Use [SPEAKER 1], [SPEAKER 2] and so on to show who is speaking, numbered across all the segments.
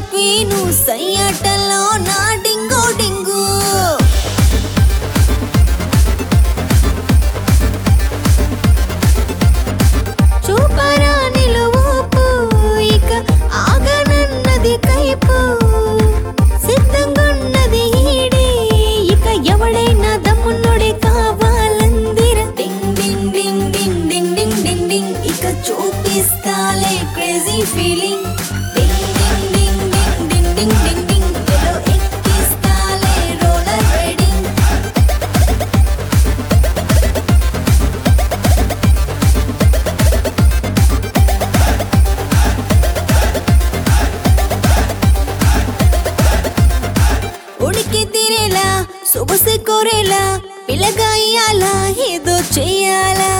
[SPEAKER 1] queen సయ్యాటలో నా డింగు డింగు చూపరా నిలువూపు ఇక ఆగనన్నది కైపు సిద్ధంగున్నది ఈడే ఇక ఎవడైనా దమ్మున్నోడే కావాలందిర డింగ్ డింగ్ డింగ్ డింగ్ డింగ్ డింగ్ డింగ్ డింగ్ ఇక చూపిస్తాలే క్రేజీ ఫీలింగ్ డింగ్ డింగ్ డింగ్ డింగ్ డింగ్ డింగ్ డింగ్ డింగ్ ఏదో ఎక్కిస్తాలే రోలర్ రైడింగ్ ఉడికి తీరేలా సొగసి కోరేలా పిల్లగా ఇయ్యాలా ఏదో చెయ్యాలా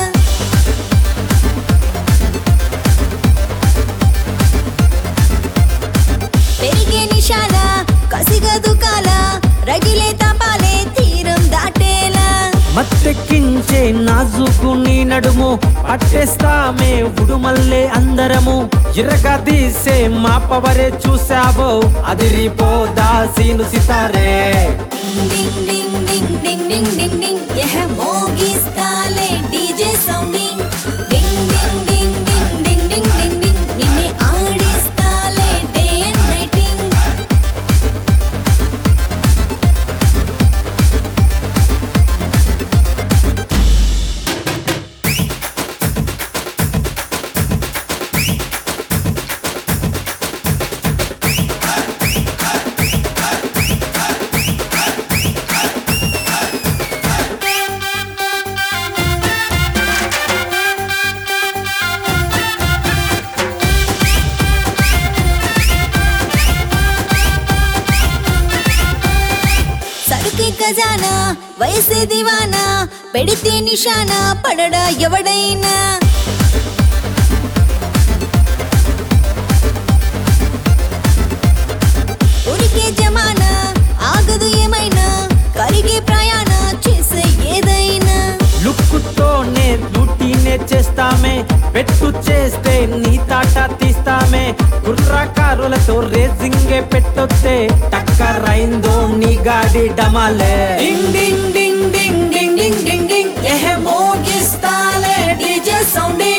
[SPEAKER 1] పెరిగే నిషాల కసిగా దుకాల రగిలే తపాలే తీరం దాటేలా
[SPEAKER 2] మత్తెక్కించే నాజుకు నీ నడుము పట్టేస్తామే ఉడుమల్లే అందరము ఇరగా తీసే మా పవరే చూసావో అదిరిపోదా సీను సితారే
[SPEAKER 1] డింగ్ డింగ్ డింగ్ డింగ్ డింగ్ డింగ్ డింగ్ యహ మోగిస్తాలే డీజే సౌండింగ్ డింగ్ డింగ్ డింగ్ డింగ్ డింగ్ డింగ్ డింగ్ డింగ్ నిన్నే ఆడిస్తాలే డే అండ్ నైటింగ్ సరుకే ఖజానా వయసే దివానా పెడితే నిషానా పడడా ఎవడైనా ఉరికే జమానా ఆగదు ఏమైనా కరిగే ప్రయాణ చేసే ఏదైనా
[SPEAKER 2] లుక్కుతోనే డ్యూటీనే చేస్తామే పెట్టు చేస్తే నీ తాట తీస్తామే కుర్రకారులతో రేసింగే పెట్టొస్తే టక్కరైందో నీ గాడి డమాలే
[SPEAKER 1] డింగ్ డింగ్ డింగ్ డింగ్ డింగ్ డింగ్ డింగ్ డింగ్ ఎహ మోగిస్తాలే డీజే సౌండింగ్